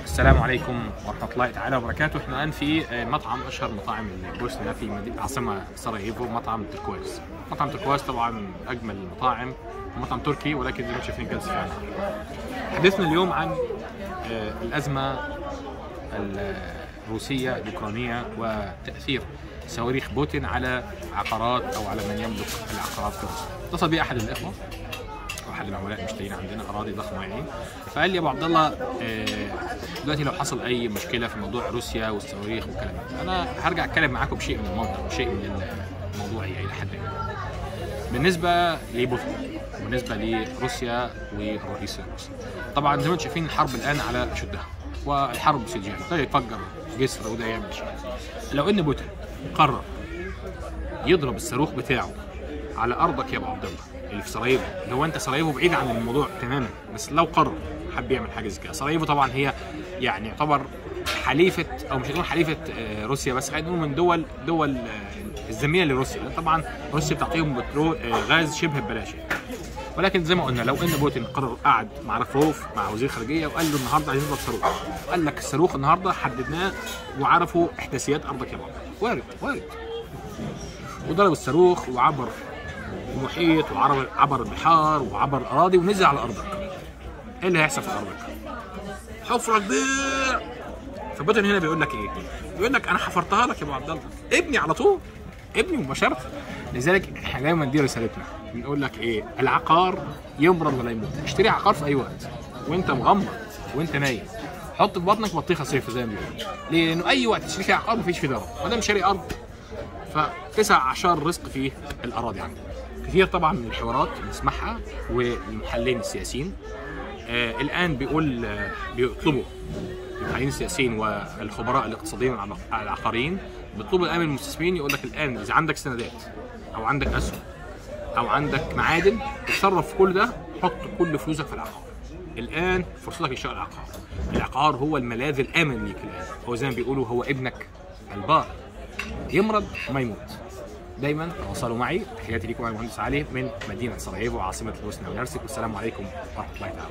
السلام عليكم ورحمة الله تعالى وبركاته احنا الآن في مطعم أشهر مطاعم بوسنيا في مدينة عاصمة سراييفو مطعم تركواز مطعم تركواز طبعا أجمل المطاعم مطعم تركي ولكن زي ما شايفين الجلسة فيها حديثنا اليوم عن آه، الأزمة الروسية الأوكرانية وتأثير صواريخ بوتين على عقارات أو على من يملك العقارات في روسيا اتصل بي أحد الإخوة احد العملاء المشترين عندنا اراضي ضخمه يعني فقال لي يا ابو عبد الله آه، دلوقتي لو حصل اي مشكله في موضوع روسيا والصواريخ والكلام ده انا هرجع اتكلم معاكم بشيء من المنطق وشيء من الموضوعيه الى حد ما بالنسبه لبوتين بالنسبه لروسيا والرئيس الروسي طبعا زي ما انتم شايفين الحرب الان على اشدها والحرب سجال ده يفجر جسر وده يعمل شيء لو ان بوتين قرر يضرب الصاروخ بتاعه على ارضك يا ابو عبد الله اللي في سراييفو اللي هو انت سراييفو بعيد عن الموضوع تماما بس لو قرر حب يعمل حاجه زي كده سراييفو طبعا هي يعني يعتبر حليفه او مش هنقول حليفه آه، روسيا بس خلينا نقول من دول دول آه، الزميله لروسيا لان طبعا روسيا بتعطيهم بترول آه، غاز شبه ببلاش يعني. ولكن زي ما قلنا لو ان بوتين قرر قعد مع لافروف مع وزير الخارجيه وقال له النهارده عايزين نضرب صاروخ قال لك الصاروخ النهارده حددناه وعرفوا احداثيات ارضك يا بابا وارد وارد وضرب الصاروخ وعبر المحيط وعبر عبر البحار وعبر الاراضي ونزل على ارضك ايه اللي هيحصل في ارضك؟ حفره كبيره فبوتين هنا بيقول لك ايه؟ بيقول لك انا حفرتها لك يا ابو عبد الله ابني على طول ابني مباشره لذلك احنا دايما دي رسالتنا بنقول لك ايه؟ العقار يمرض ولا يموت اشتري عقار في اي وقت وانت مغمض وانت نايم حط في بطنك بطيخه صيف زي ما بيقولوا ليه؟ لانه اي وقت تشتري فيه عقار مفيش فيه ضرر ما دام شاري ارض فتسع اعشار رزق في الاراضي عندك كثير طبعا من الحوارات بنسمعها والمحللين السياسيين آه الان بيقول آه بيطلبوا المحللين السياسيين والخبراء الاقتصاديين والعق- العقاريين بيطلبوا الان من المستثمرين يقول لك الان اذا عندك سندات او عندك اسهم او عندك معادن اتصرف في كل ده حط كل فلوسك في العقار الان فرصتك لشراء العقار العقار هو الملاذ الامن ليك الان هو زي ما بيقولوا هو ابنك البار يمرض ما يموت دايما تواصلوا معي تحياتي لكم انا المهندس علي من مدينه سراييفو عاصمه بوسنيا والهرسك والسلام عليكم ورحمه الله تعالى